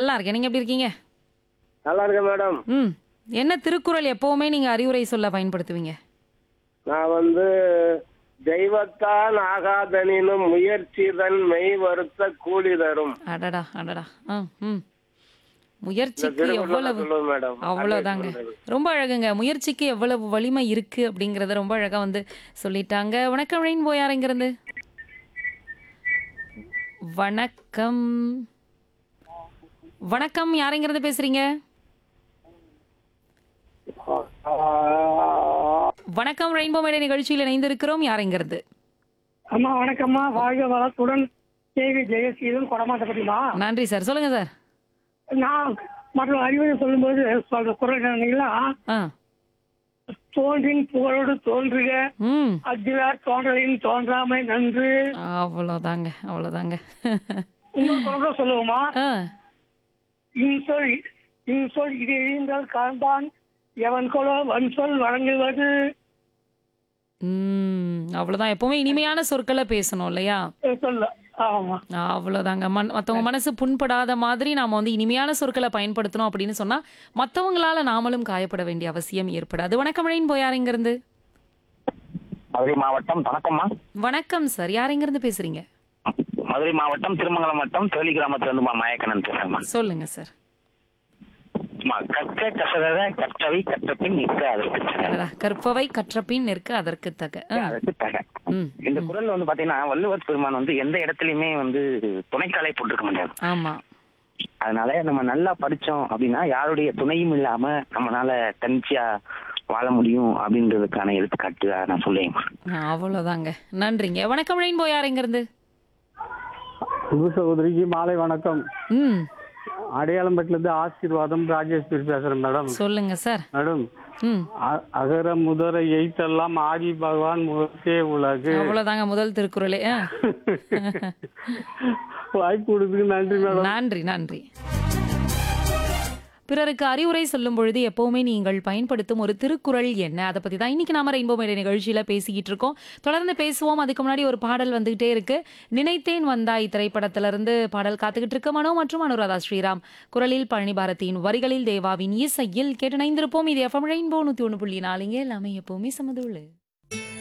நல்லா இருக்கேன் நீங்க எப்படி இருக்கீங்க நல்லா இருக்கேன் மேடம் ம் என்ன திருக்குறள் எப்பவுமே நீங்க அறிவுரை சொல்ல பயன்படுத்துவீங்க நான் வந்து தெய்வத்தான் ஆகாதனினும் முயற்சி தன் மெய் வருத்த கூலி தரும் அடடா அடடா ஆ ம் முயற்சிக்கு திருக்குறளை எவ்வளவு சொல்லுவேன் மேடம் அவ்வளவுதாங்க ரொம்ப அழகுங்க முயற்சிக்கு எவ்வளவு வலிமை இருக்கு அப்படிங்கறத ரொம்ப அழகா வந்து சொல்லிட்டாங்க வணக்கம் ரெயின் போயாருங்கிறது வணக்கம் வணக்கம் யாருங்கிறது பேசுறீங்க வணக்கம் ரெயின்போ மேடை நிகழ்ச்சியில் இணைந்திருக்கிறோம் யாருங்கிறது அம்மா வணக்கம்மா வாழ்க வளத்துடன் கேவி ஜெயசீலன் கொடமாட்டப்பட்டிமா நன்றி சார் சொல்லுங்க சார் நான் மற்றும் அறிவுரை சொல்லும்போது சொல்ற குரல் என்னன்னா ஆ தோன்றின் புகழோடு தோன்றுக ம் அக்திலார் தோன்றலின் தோன்றாமை நன்று அவ்வளோதாங்க அவ்வளோதாங்க இன்னொரு குரல் சொல்லுவோமா ஆ இன்சொல் இன்சொல் இது இழிந்தால் காண்பான் எவன் கொலோ வன்சொல் வழங்குவது ம் அவ்வளோதான் எப்பவுமே இனிமையான சொற்களை பேசணும் இல்லையா சொல்ல ஆமா அவ்வளோதாங்க மன் மற்றவங்க மனசு புண்படாத மாதிரி நாம் வந்து இனிமையான சொற்களை பயன்படுத்தணும் அப்படின்னு சொன்னால் மற்றவங்களால நாமளும் காயப்பட வேண்டிய அவசியம் ஏற்படாது வணக்கம் ரெயின் போயார் இங்கிருந்து மதுரை மாவட்டம் வணக்கம்மா வணக்கம் சார் யார் இங்கிருந்து பேசுறீங்க மதுரை மாவட்டம் திருமங்கலம் வட்டம் தேலி கிராமத்துல இருந்து மாயக்கண்ணன் பேசுறேம்மா சொல்லுங்க சார் அம்மா, கற்க கசதர கற்றவை கற்றபின் நிற்க அதற்கு தக. அடடா, கற்பவை கற்றபின் நிற்க அதற்கு தக ஆ, அதற்கு தக ம் இந்த குரல் வந்து பாத்தீங்கன்னா வள்ளுவர் பெருமான் வந்து எந்த இடத்துலயுமே வந்து துணைக்காலை போட்டிருக்க முடியாது ஆமா அதனால நம்ம நல்லா படிச்சோம் அப்படின்னா யாருடைய துணையும் இல்லாம நம்மளால தனிச்சையா வாழ முடியும் அப்படின்றதுக்கான எடுத்துக்காட்டு நான் சொல்லுவேன் அவ்வளோதாங்க நன்றிங்க வணக்கம் ரெயின் போயார் இங்கிருந்து அன்பு சகோதரிக்கு மாலை வணக்கம் ம் அடையாளம்பட்டிலிருந்து ஆசீர்வாதம் ராஜேஸ்வரி பேசுறேன் மேடம் சொல்லுங்க சார் மேடம் ம் அ- அகர முதர எய்த்தெல்லாம் ஆதி பகவான் முகத்தே உலகு அவ்வளோதாங்க முதல் திருக்குறளே ஆ. வாய்ப்பு கொடுத்துக்கு நன்றி மேடம் நன்றி நன்றி பிறருக்கு அறிவுரை சொல்லும் பொழுது எப்பவுமே நீங்கள் பயன்படுத்தும் ஒரு திருக்குறள் என்ன அதை பத்தி தான் இன்னைக்கு நாம ரெயின்போ மேடை நிகழ்ச்சியில பேசிக்கிட்டு இருக்கோம் தொடர்ந்து பேசுவோம் அதுக்கு முன்னாடி ஒரு பாடல் வந்துகிட்டே இருக்கு நினைத்தேன் வந்தாய் திரைப்படத்திலிருந்து பாடல் காத்துக்கிட்டு இருக்க மனோ மற்றும் அனுராதா ஸ்ரீராம் குரலில் பழனி பாரதியின் வரிகளில் தேவாவின் இசையில் கேட்டு இணைந்திருப்போம் இது எஃப்எம் ரெயின்போ நூத்தி ஒன்று புள்ளி நாலுங்க எல்லாமே எப்பவுமே சமதுள்ளு